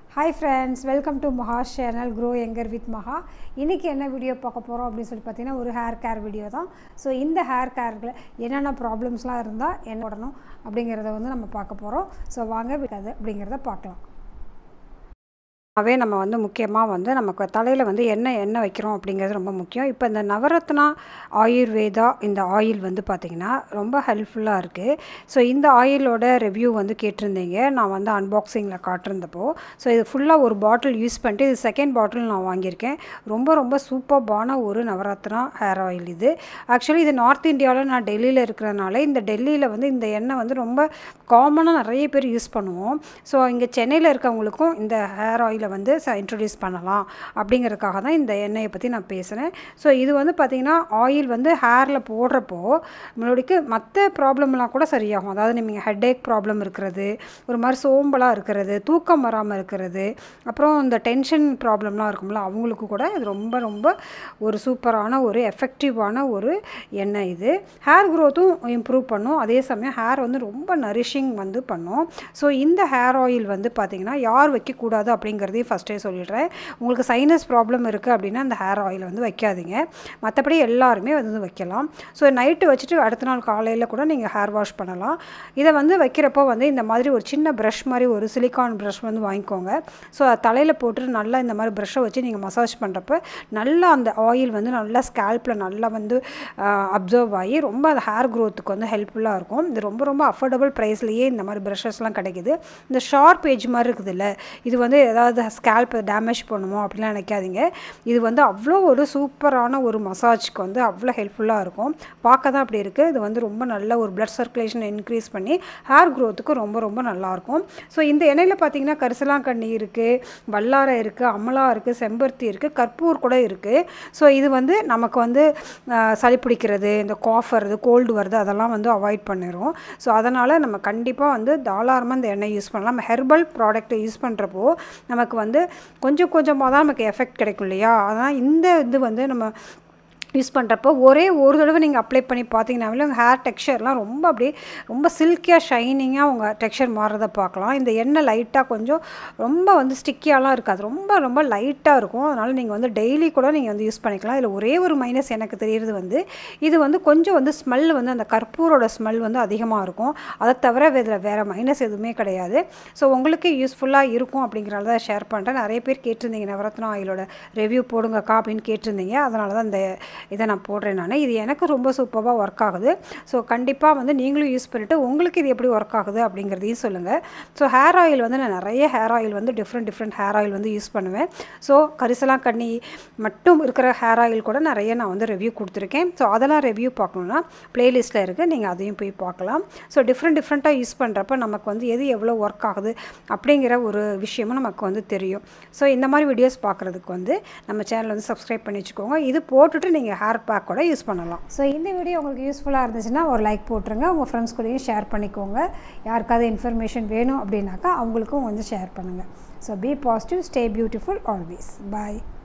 hi friends welcome to Maha channel க்ரோ எங்கர் with Maha இன்றைக்கி என்ன வீடியோ பார்க்க போகிறோம் அப்படின்னு சொல்லி பார்த்தீங்கன்னா ஒரு ஹேர் கேர் வீடியோ தான் ஸோ இந்த ஹேர் கேரில் என்னென்ன ப்ராப்ளம்ஸ்லாம் இருந்தால் என்ன போடணும் அப்படிங்கிறத வந்து நம்ம பார்க்க போகிறோம் ஸோ வாங்க விடாது அப்படிங்கிறத பார்க்கலாம் அவே நம்ம வந்து முக்கியமாக வந்து நமக்கு தலையில் வந்து என்ன எண்ணெய் வைக்கிறோம் அப்படிங்கிறது ரொம்ப முக்கியம் இப்போ இந்த நவரத்னா ஆயுர்வேதா இந்த ஆயில் வந்து பார்த்திங்கன்னா ரொம்ப ஹெல்ப்ஃபுல்லாக இருக்குது ஸோ இந்த ஆயிலோட ரிவ்யூ வந்து கேட்டிருந்தீங்க நான் வந்து அன்பாக்சிங்கில் காட்டிருந்தப்போ ஸோ இது ஃபுல்லாக ஒரு பாட்டில் யூஸ் பண்ணிட்டு இது செகண்ட் பாட்டில் நான் வாங்கியிருக்கேன் ரொம்ப ரொம்ப சூப்பர்பான ஒரு நவரத்னா ஹேர் ஆயில் இது ஆக்சுவலி இது நார்த் இந்தியாவில் நான் டெல்லியில் இருக்கிறனால இந்த டெல்லியில் வந்து இந்த எண்ணெய் வந்து ரொம்ப காமனாக நிறைய பேர் யூஸ் பண்ணுவோம் ஸோ இங்கே சென்னையில் இருக்கவங்களுக்கும் இந்த ஹேர் ஆயிலை வந்து இன்ட்ரடியூஸ் பண்ணலாம் அப்படிங்கிறதுக்காக தான் இந்த எண்ணெயை பற்றி நான் பேசுகிறேன் ஸோ இது வந்து பார்த்திங்கன்னா ஆயில் வந்து ஹேரில் போடுறப்போ நம்மளுடைய மற்ற ப்ராப்ளம்லாம் கூட சரியாகும் அதாவது நீங்கள் ஹெட்டேக் ப்ராப்ளம் இருக்கிறது ஒரு மாதிரி சோம்பலாக இருக்கிறது தூக்கம் வராமல் இருக்கிறது அப்புறம் இந்த டென்ஷன் ப்ராப்ளம்லாம் இருக்கும்ல அவங்களுக்கு கூட இது ரொம்ப ரொம்ப ஒரு சூப்பரான ஒரு எஃபெக்டிவான ஒரு எண்ணெய் இது ஹேர் க்ரோத்தும் இம்ப்ரூவ் பண்ணும் அதே சமயம் ஹேர் வந்து ரொம்ப நரிஷிங் வந்து பண்ணும் ஸோ இந்த ஹேர் ஆயில் வந்து பார்த்திங்கன்னா யார் வைக்கக்கூடாது அப்படிங்கிறதையும் ஃபஸ்ட்டே சொல்லிடுறேன் உங்களுக்கு சைனஸ் ப்ராப்ளம் இருக்குது அப்படின்னா அந்த ஹேர் ஆயில் வந்து வைக்காதீங்க மற்றபடி எல்லாருமே வந்து வைக்கலாம் ஸோ நைட்டு வச்சுட்டு அடுத்த நாள் காலையில் கூட நீங்கள் ஹேர் வாஷ் பண்ணலாம் இதை வந்து வைக்கிறப்போ வந்து இந்த மாதிரி ஒரு சின்ன ப்ரஷ் மாதிரி ஒரு சிலிக்கான் ப்ரஷ் வந்து வாங்கிக்கோங்க ஸோ தலையில் போட்டுட்டு நல்லா இந்த மாதிரி ப்ரஷ்ஷை வச்சு நீங்கள் மசாஜ் பண்ணுறப்ப நல்லா அந்த ஆயில் வந்து நல்லா ஸ்கேல்பில் நல்லா வந்து அப்சர்வ் ஆகி ரொம்ப அந்த ஹேர் க்ரோத்துக்கு வந்து ஹெல்ப்ஃபுல்லாக இருக்கும் இது ரொம்ப ரொம்ப அஃபோர்டபுள் ப்ரைஸ்லேயே இந்த மாதிரி ப்ரஷஸ்லாம் கிடைக்குது இந்த ஷார்ப் ஏஜ் மாதிரி இருக்குதுல்ல இது வந்து ஏதாவது ஸ்கேல்ப்பை டேமேஜ் பண்ணுமோ அப்படிலாம் நினைக்காதீங்க இது வந்து அவ்வளோ ஒரு சூப்பரான ஒரு மசாஜ்க்கு வந்து அவ்வளோ ஹெல்ப்ஃபுல்லாக இருக்கும் பார்க்க தான் அப்படி இருக்குது இது வந்து ரொம்ப நல்ல ஒரு பிளட் சர்க்குலேஷன் இன்க்ரீஸ் பண்ணி ஹேர் க்ரோத்துக்கு ரொம்ப ரொம்ப நல்லாயிருக்கும் ஸோ இந்த எண்ணெயில் பார்த்தீங்கன்னா கரிசலாங்கண்ணி இருக்குது வல்லாரை இருக்குது அமலா இருக்குது செம்பருத்தி இருக்குது கற்பூர் கூட இருக்குது ஸோ இது வந்து நமக்கு வந்து சளி பிடிக்கிறது இந்த காஃப் வருது கோல்டு வருது அதெல்லாம் வந்து அவாய்ட் பண்ணிடும் ஸோ அதனால் நம்ம கண்டிப்பாக வந்து தாராளமாக இந்த எண்ணெய் யூஸ் பண்ணலாம் நம்ம ஹெர்பல் ப்ராடக்ட்டை யூஸ் பண்ணுறப்போ நமக்கு வந்து கொஞ்சம் கொஞ்சமாக தான் நமக்கு எஃபெக்ட் கிடைக்கும் இல்லையா அதனால் இந்த இது வந்து நம்ம யூஸ் பண்ணுறப்போ ஒரே ஒரு தடவை நீங்கள் அப்ளை பண்ணி பார்த்தீங்கன்னாவே உங்கள் ஹேர் டெக்ஸ்சர்லாம் ரொம்ப அப்படியே ரொம்ப சில்கியாக ஷைனிங்காக உங்கள் டெக்ஸ்சர் மாறுறத பார்க்கலாம் இந்த எண்ணெய் லைட்டாக கொஞ்சம் ரொம்ப வந்து ஸ்டிக்கியாலாம் இருக்காது ரொம்ப ரொம்ப லைட்டாக இருக்கும் அதனால் நீங்கள் வந்து டெய்லி கூட நீங்கள் வந்து யூஸ் பண்ணிக்கலாம் இதில் ஒரே ஒரு மைனஸ் எனக்கு தெரியுறது வந்து இது வந்து கொஞ்சம் வந்து ஸ்மெல் வந்து அந்த கற்பூரோட ஸ்மெல் வந்து அதிகமாக இருக்கும் அதை தவிர இதில் வேறு மைனஸ் எதுவுமே கிடையாது ஸோ உங்களுக்கு யூஸ்ஃபுல்லாக இருக்கும் அப்படிங்கிறத தான் ஷேர் பண்ணுறேன் நிறைய பேர் கேட்டிருந்தீங்க நவரத்னா ஆயிலோட ரிவ்யூ போடுங்கக்கா அப்படின்னு கேட்டிருந்தீங்க அதனால தான் இந்த இதை நான் போடுறேன் நான் இது எனக்கு ரொம்ப சூப்பராக ஒர்க் ஆகுது ஸோ கண்டிப்பாக வந்து நீங்களும் யூஸ் பண்ணிவிட்டு உங்களுக்கு இது எப்படி ஒர்க் ஆகுது அப்படிங்கிறதையும் சொல்லுங்கள் ஸோ ஹேர் ஆயில் வந்து நான் நிறைய ஹேர் ஆயில் வந்து டிஃப்ரெண்ட் டிஃப்ரெண்ட் ஹேர் ஆயில் வந்து யூஸ் பண்ணுவேன் ஸோ கரிசலாம் கண்ணி மட்டும் இருக்கிற ஹேர் ஆயில் கூட நிறைய நான் வந்து ரிவ்யூ கொடுத்துருக்கேன் ஸோ அதெல்லாம் ரிவ்யூ பார்க்கணுன்னா ப்ளேலிஸ்ட்டில் இருக்குது நீங்கள் அதையும் போய் பார்க்கலாம் ஸோ டிஃப்ரெண்ட் டிஃப்ரெண்ட்டாக யூஸ் பண்ணுறப்ப நமக்கு வந்து எது எவ்வளோ ஒர்க் ஆகுது அப்படிங்கிற ஒரு விஷயமும் நமக்கு வந்து தெரியும் ஸோ இந்த மாதிரி வீடியோஸ் பார்க்குறதுக்கு வந்து நம்ம சேனல் வந்து சப்ஸ்கிரைப் பண்ணி வச்சுக்கோங்க இது போட்டுட்டு நீங்கள் ஹேர் பேக் கூட யூஸ் பண்ணலாம் ஸோ இந்த வீடியோ உங்களுக்கு யூஸ்ஃபுல்லாக இருந்துச்சுன்னா ஒரு லைக் போட்டுருங்க உங்கள் ஃப்ரெண்ட்ஸ் கூடயும் ஷேர் பண்ணிக்கோங்க யாருக்காவது இன்ஃபர்மேஷன் வேணும் அப்படின்னாக்கா அவங்களுக்கும் வந்து ஷேர் பண்ணுங்கள் so be positive stay beautiful always bye